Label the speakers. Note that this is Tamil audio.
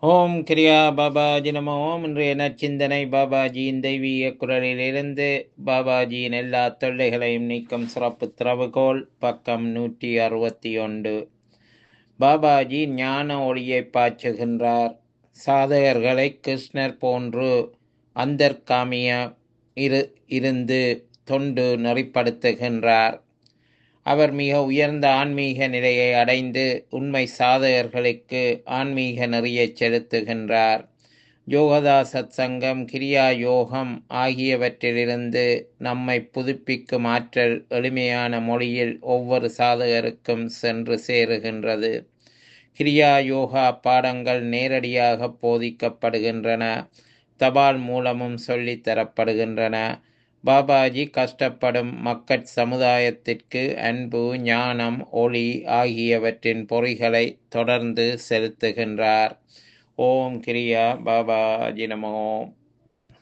Speaker 1: ஓம் கிரியா பாபாஜி நம ஓம் இன்றைய நற்சிந்தனை பாபாஜியின் தெய்வீக குரலிலிருந்து பாபாஜியின் எல்லா தொல்லைகளையும் நீக்கும் சிறப்பு திறவுகோல் பக்கம் நூற்றி அறுபத்தி ஒன்று பாபாஜி ஞான ஒளியை பாய்ச்சுகின்றார் சாதகர்களை கிருஷ்ணர் போன்று அந்தர்காமிய இரு இருந்து தொண்டு நெறிப்படுத்துகின்றார் அவர் மிக உயர்ந்த ஆன்மீக நிலையை அடைந்து உண்மை சாதகர்களுக்கு ஆன்மீக நெறியைச் செலுத்துகின்றார் யோகதா சத்சங்கம் கிரியா யோகம் ஆகியவற்றிலிருந்து நம்மை புதுப்பிக்கும் ஆற்றல் எளிமையான மொழியில் ஒவ்வொரு சாதகருக்கும் சென்று சேருகின்றது கிரியா யோகா பாடங்கள் நேரடியாக போதிக்கப்படுகின்றன தபால் மூலமும் சொல்லித் தரப்படுகின்றன பாபாஜி கஷ்டப்படும் மக்கட் சமுதாயத்திற்கு அன்பு ஞானம் ஒளி ஆகியவற்றின் பொறிகளை தொடர்ந்து செலுத்துகின்றார் ஓம் கிரியா பாபாஜி நமோ